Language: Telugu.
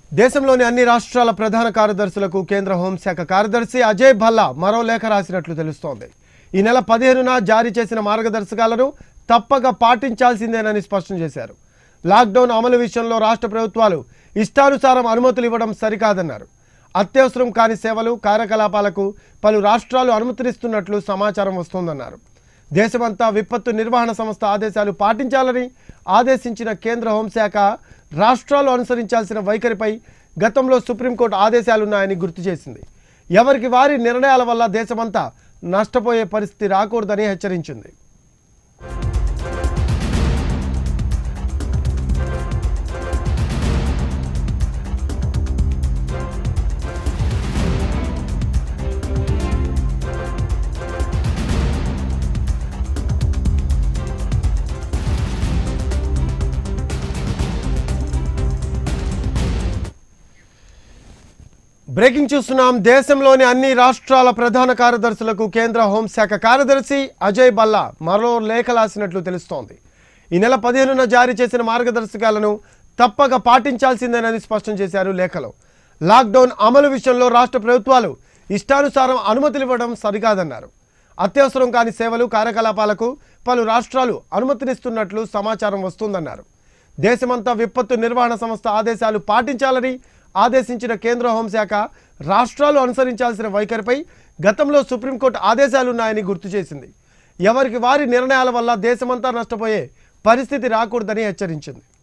దేశంలోని అన్ని రాష్ట్రాల ప్రధాన కార్యదర్శులకు కేంద్ర హోంశాఖ కార్యదర్శి అజయ్ భల్లా మరో లేఖ రాసినట్లు తెలుస్తోంది ఈ నెల పదిహేనున జారీ చేసిన మార్గదర్శకాలను తప్పక పాటించాల్సిందేనని స్పష్టం చేశారు లాక్డౌన్ అమలు విషయంలో రాష్ట్ర ప్రభుత్వాలు ఇష్టానుసారం అనుమతులు ఇవ్వడం సరికాదన్నారు అత్యవసరం కాని సేవలు కార్యకలాపాలకు పలు రాష్ట్రాలు అనుమతినిస్తున్నట్లు సమాచారం వస్తోందన్నారు దేశమంతా విపత్తు నిర్వహణ సంస్థ ఆదేశాలు పాటించాలని ఆదేశించిన కేంద్ర హోంశాఖ రాష్ట్రాలు అనుసరించాల్సిన వైఖరిపై గతంలో సుప్రీంకోర్టు ఆదేశాలున్నాయని గుర్తు చేసింది ఎవరికి వారి నిర్ణయాల వల్ల దేశమంతా నష్టపోయే పరిస్థితి రాకూడదని హెచ్చరించింది బ్రేకింగ్ చూస్తున్నాం దేశంలోని అన్ని రాష్ట్రాల ప్రధాన కార్యదర్శులకు కేంద్ర హోంశాఖ కార్యదర్శి అజయ్ బల్లా మరో లేఖ రాసినట్లు తెలుస్తోంది ఈ నెల పదిహేనున జారీ చేసిన మార్గదర్శకాలను తప్పక పాటించాల్సిందేనని స్పష్టం చేశారు లేఖలో లాక్డౌన్ అమలు విషయంలో రాష్ట్ర ప్రభుత్వాలు ఇష్టానుసారం అనుమతులు ఇవ్వడం సరికాదన్నారు అత్యవసరం కాని సేవలు కార్యకలాపాలకు పలు రాష్ట్రాలు అనుమతినిస్తున్నట్లు సమాచారం వస్తుందన్నారు దేశమంతా విపత్తు నిర్వహణ సంస్థ ఆదేశాలు పాటించాలని ఆదేశించిన కేంద్ర హోంశాఖ రాష్ట్రాలు అనుసరించాల్సిన వైఖరిపై గతంలో సుప్రీంకోర్టు ఆదేశాలున్నాయని గుర్తు చేసింది ఎవరికి వారి నిర్ణయాల వల్ల దేశమంతా నష్టపోయే పరిస్థితి రాకూడదని హెచ్చరించింది